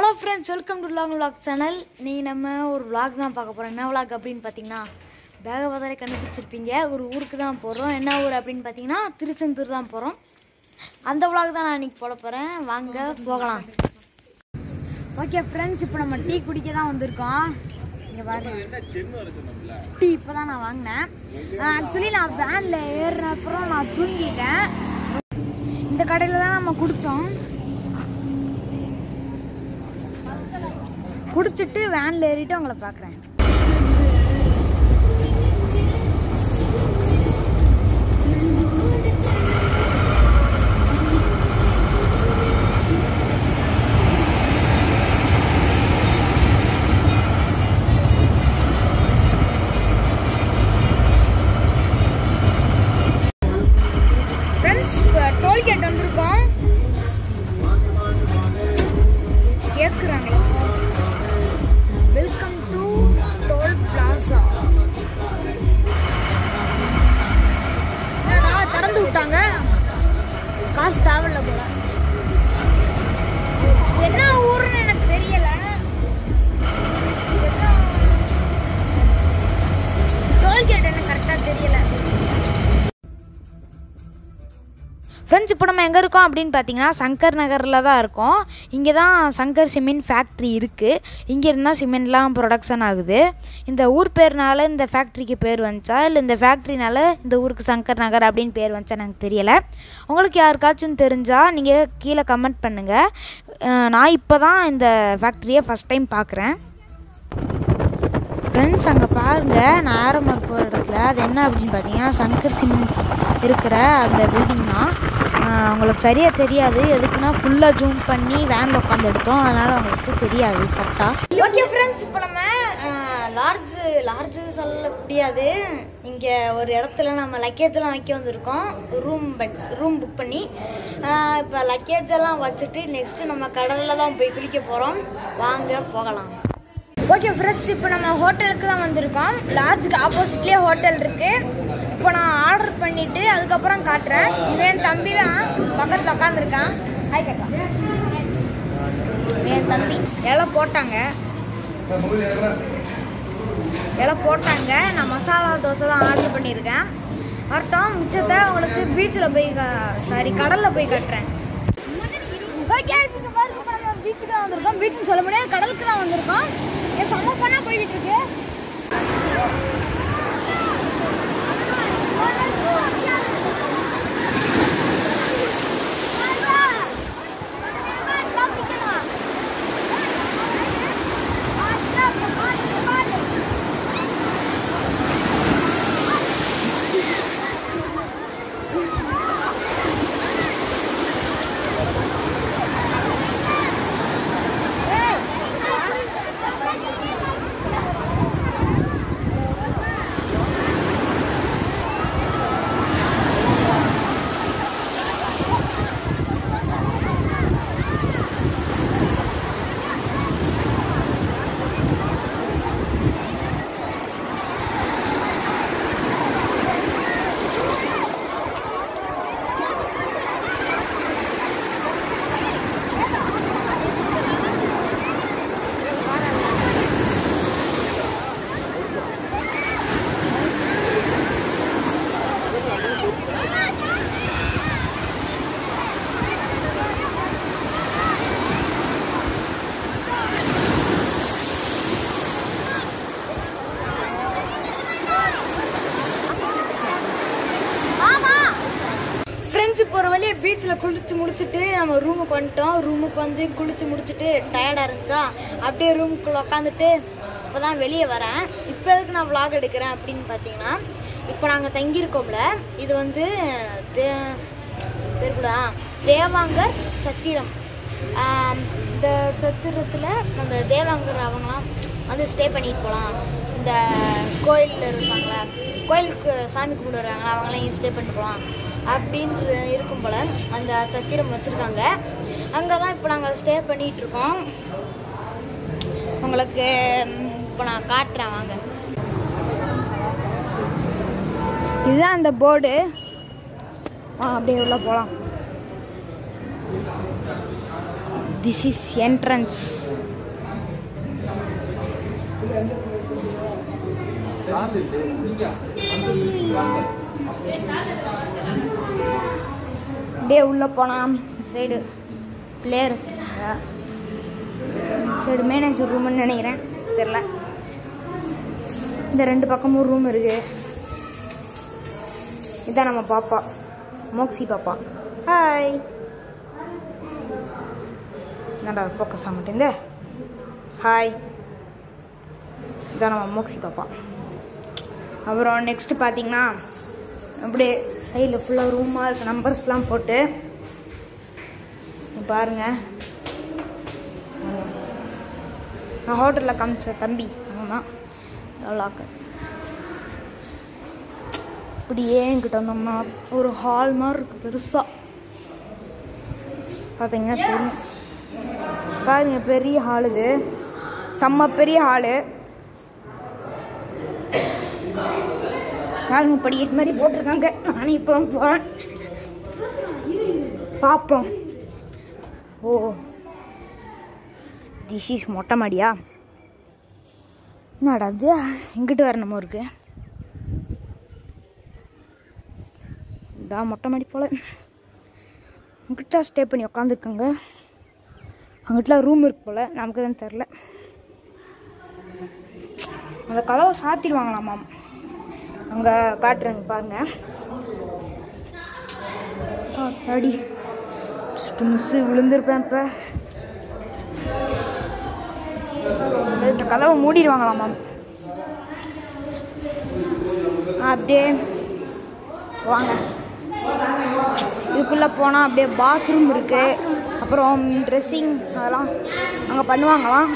hello friends welcome to long vlog channel நீ நம்ம ஒரு vlog தான் பார்க்க போகிறோம் என்ன vlog அப்படின்னு பார்த்தீங்கன்னா பேக பார்த்தாலே கண்டுபிடிச்சிருப்பீங்க ஒரு ஊருக்கு தான் போகிறோம் என்ன ஊர் அப்படின்னு பார்த்தீங்கன்னா திருச்செந்தூர் தான் போகிறோம் அந்த vlog தான் நான் இன்னைக்கு போட போகிறேன் வாங்க போகலாம் ஓகே ஃப்ரெண்ட்ஸ் இப்போ நம்ம டீ குடிக்க தான் வந்திருக்கோம் இங்கே பாருங்க டீ இப்போ தான் நான் வாங்கினேன் ஆக்சுவலி நான் வேனில் ஏறின அப்புறம் நான் தூங்கிட்டேன் இந்த கடையில் தான் நம்ம குடித்தோம் குடிச்சிட்டு வேனில் ஏறிட்டு உங்களை பார்க்குறேன் ஃப்ரெண்ட்ஸ் இப்போ டோல்கேட் வந்திருக்கோம் கேட்குறாங்களா வெல்கம் டு டோல் பிளாசா என்னடா திறந்து விட்டாங்க காசு தேவையில்ல போல என்ன ஊருன்னு எனக்கு தெரியல டோல்கேட் எனக்கு கரெக்டாக தெரியல ஃப்ரெண்ட்ஸ் இப்போ நம்ம எங்கே இருக்கோம் அப்படின்னு பார்த்தீங்கன்னா சங்கர் நகரில் தான் இருக்கோம் இங்கே தான் சங்கர் சிமெண்ட் ஃபேக்ட்ரி இருக்குது இங்கே இருந்தால் சிமெண்ட்லாம் ப்ரொடக்ஷன் ஆகுது இந்த ஊர் பேர்னால இந்த ஃபேக்ட்ரிக்கு பேர் வந்துச்சா இல்லை இந்த ஃபேக்ட்ரினால இந்த ஊருக்கு சங்கர் நகர் அப்படின்னு பேர் வந்துச்சா எனக்கு தெரியலை உங்களுக்கு யாருக்காச்சும் தெரிஞ்சால் நீங்கள் கீழே கமெண்ட் பண்ணுங்கள் அஹ் நான் இப்போ தான் இந்த ஃபேக்ட்ரியை ஃபஸ்ட் டைம் பார்க்குறேன் ஃப்ரெண்ட்ஸ் அங்கே பாருங்கள் நான் ஆரம்பர் போகிற இடத்துல அது என்ன அப்படின்னு பார்த்தீங்கன்னா சங்கர் சிமெண்ட் இருக்கிற அந்த பில்டிங் தான் ஆஹ் உங்களுக்கு சரியாக தெரியாது எதுக்குன்னா ஃபுல்லாக ஜூம் பண்ணி வேனில் உட்காந்து எடுத்தோம் அதனால் உங்களுக்கு தெரியாது கரெக்டாக ஓகே ஃப்ரெண்ட்ஸ் இப்போ நம்ம லார்ஜ் லார்ஜ் சொல்ல முடியாது இங்கே ஒரு இடத்துல நம்ம லக்கேஜெல்லாம் வைக்க வந்திருக்கோம் ரூம் பட் ரூம் புக் பண்ணி இப்போ லக்கேஜ் எல்லாம் வச்சுட்டு நெக்ஸ்ட்டு நம்ம கடலில் தான் போய் குளிக்க போகிறோம் வாங்க போகலாம் ஓகே ஃப்ரெண்ட்ஸ் இப்போ நம்ம ஹோட்டலுக்கு தான் வந்திருக்கோம் லாட்ஜுக்கு ஆப்போசிட்லேயே ஹோட்டல் இருக்கு இப்போ நான் ஆர்டர் பண்ணிட்டு அதுக்கப்புறம் காட்டுறேன் இவன் தம்பி தான் பக்கத்தில் உட்காந்துருக்கான் ஹாய் கட்டா என் தம்பி இலை போட்டாங்க இலை போட்டாங்க நான் மசாலா தோசை தான் ஆர்டர் பண்ணியிருக்கேன் வரட்டும் மிச்சத்தை உங்களுக்கு பீச்சில் போய் சாரி கடலில் போய் காட்டுறேன் ஓகே இங்க பாருங்க இப்ப நம்ம பீச்சுக்கு தான் வந்திருக்கோம் பீச்னு சொல்ல முடியாது கடலுக்கு தான் வந்திருக்கோம் என் செம்ம பண்ணா போய்கிட்டு இருக்கு ஃப்ரெண்ட்ஸ் இப்போ ஒரு வழியாக பீச்சில் குளிச்சு முடிச்சுட்டு நம்ம ரூமுக்கு வந்துட்டோம் ரூமுக்கு வந்து குளிச்சு முடிச்சுட்டு டயர்டாக இருந்துச்சா அப்படியே ரூமுக்குள்ளே உட்காந்துட்டு இப்போ தான் வெளியே வரேன் இப்போ எதுக்கு நான் vlog எடுக்கிறேன் அப்படின்னு பார்த்தீங்கன்னா இப்போ நாங்கள் தங்கியிருக்கோம்ல இது வந்து தே பேர் கூட ஆ, தேவாங்கர் சத்திரம் ஆம், இந்த சத்திரத்தில் அந்த தேவாங்கர் அவங்களாம் வந்து ஸ்டே பண்ணிட்டு போகலாம் இந்த கோயிலில் இருப்பாங்களே கோயிலுக்கு சாமி கும்பிட்டு வருவாங்களா அவங்களாம் இங்கே ஸ்டே பண்ணிட்டு போகலாம் அப்படின்னு இருக்கும் போல் அந்த சத்திரம் வச்சுருக்காங்க அங்கே தான் இப்போ நாங்கள் ஸ்டே பண்ணிகிட்டு இருக்கோம் உங்களுக்கு இப்போ நான் காட்டுறேன் வாங்க இதுதான் அந்த போர்டு ஆ அப்படியே உள்ள போகலாம் திஸ் இஸ் என்ட்ரன்ஸ் அப்படியே உள்ளே போனால் சைடு பிளேயர் வச்சுருக்காங்க சைடு மேனேஜர் ரூம்னு நினைக்கிறேன் தெரில இந்த ரெண்டு பக்கமும் ரூம் இருக்கு இதான் நம்ம பாப்பா மோக்ஸி பாப்பா ஹாய் என்னடா ஃபோக்கஸ் ஆக மாட்டேங்குது ஹாய் இதான் நம்ம மோக்ஸி பாப்பா அப்புறம் நெக்ஸ்ட் பார்த்தீங்கன்னா அப்படியே சைடில் ஃபுல்லாக ரூமாக இருக்குது நம்பர்ஸ்லாம் போட்டு இங்க பாருங்க நான் ஹோட்டலில் காமிச்ச தம்பி அவன் தான் தலாக்கு இப்படியே என்கிட்ட வந்தோம்னா ஒரு ஹால் மாதிரி இருக்கு பெருசாக பார்த்தீங்கன்னா தெரியும் பாருங்க பெரிய ஹால் இது செம்ம பெரிய ஹாலு பாருங்க படிக்கட்டு மாதிரி போட்டிருக்காங்க நானும் இப்போ தான் போகிறேன் பார்ப்போம் ஓ திஸ் இஸ் மொட்டை மாடியா என்னடா இது எங்கிட்டு வரணுமோ இருக்கு இதான் மொட்டை மாடி போல அங்கிட்ட ஸ்டே பண்ணி உக்காந்துருக்காங்க அங்கிட்டலாம் ரூம் இருக்கு போல நமக்கு தான் தெரில அந்த கதவை சாத்திடுவாங்களாமாம் அங்கே காட்டுறேங்க பாருங்க அடி மிஸ்ஸு விழுந்திருப்பேன் இப்போ இந்த கதவை மூடிடுவாங்களாமாம் அப்படியே வாங்க இதுக்குள்ளே போனால் அப்படியே பாத்ரூம் இருக்குது அப்புறம் ட்ரெஸ்ஸிங் அதெல்லாம் அங்கே பண்ணுவாங்களாம்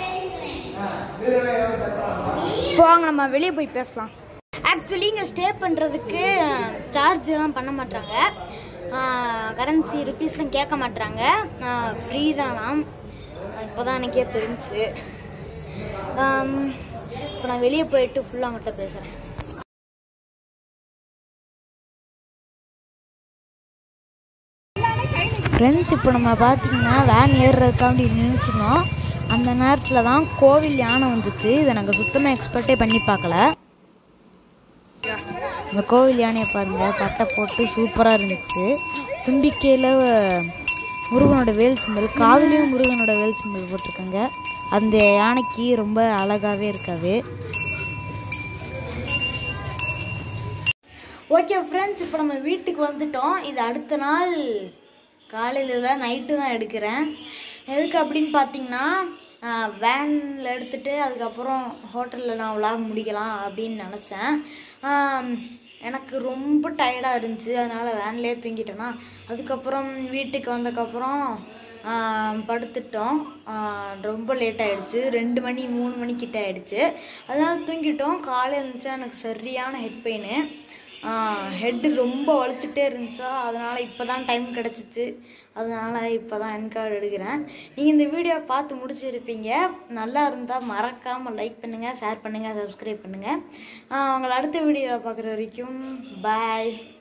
இப்போ வாங்க நம்ம வெளியே போய் பேசலாம் ஆக்சுவலி இங்கே ஸ்டே பண்ணுறதுக்கு சார்ஜ்லாம் பண்ண மாட்டாங்க கரன்சி ருபீஸ்லாம் கேட்க மாட்டாங்க ஃப்ரீ தானாம் இப்போ தான் எனக்கே தெரிஞ்சு இப்போ நான் வெளியே போயிட்டு ஃபுல்லாக அவங்ககிட்ட பேசுகிறேன் ஃப்ரெண்ட்ஸ் இப்போ நம்ம பார்த்தீங்கன்னா வேன் ஏறுறதுக்காண்டி நின்றுட்டுருந்தோம் அந்த நேரத்தில் தான் கோவில் யானை வந்துச்சு இதை நாங்கள் சுத்தமாக எக்ஸ்பெக்டே பண்ணி பார்க்கல இந்த கோவில் யானையை பாருங்கள் பட்டை போட்டு சூப்பராக இருந்துச்சு தும்பிக்கையில் முருகனோட வேல் சிம்பல் காதுலேயும் முருகனோட வேல் சிம்பல் போட்டிருக்காங்க அந்த யானைக்கு ரொம்ப அழகாகவே இருக்காது ஓகே ஃப்ரெண்ட்ஸ் இப்போ நம்ம வீட்டுக்கு வந்துட்டோம் இது அடுத்த நாள் காலையில் நைட்டு தான் எடுக்கிறேன் எதுக்கு அப்படின்னு பார்த்தீங்கன்னா வேனில் எடுத்துகிட்டு அதுக்கப்புறம் ஹோட்டலில் நான் விலாக் முடிக்கலாம் அப்படின்னு நினச்சேன் எனக்கு ரொம்ப டயர்டாக இருந்துச்சு அதனால் வேன்லேயே தூங்கிட்டேன்னா அதுக்கப்புறம் வீட்டுக்கு வந்ததுக்கப்புறம் படுத்துட்டோம் ரொம்ப லேட் ஆகிடுச்சு ரெண்டு மணி மூணு மணிக்கிட்ட ஆகிடுச்சு அதனால் தூங்கிட்டோம் காலையில் இருந்துச்சா எனக்கு சரியான ஹெட் பெயின் ஹெட்டு ரொம்ப வலிச்சுட்டே இருந்துச்சா அதனால் இப்போ தான் டைம் கிடச்சிச்சு அதனால் இப்போ தான் என் கார்டு எடுக்கிறேன் நீங்கள் இந்த வீடியோ பார்த்து முடிச்சிருப்பீங்க நல்லா இருந்தால் மறக்காமல் லைக் பண்ணுங்கள் ஷேர் பண்ணுங்கள் சப்ஸ்கிரைப் பண்ணுங்கள் உங்களை அடுத்த வீடியோவில் பார்க்குற வரைக்கும் பாய்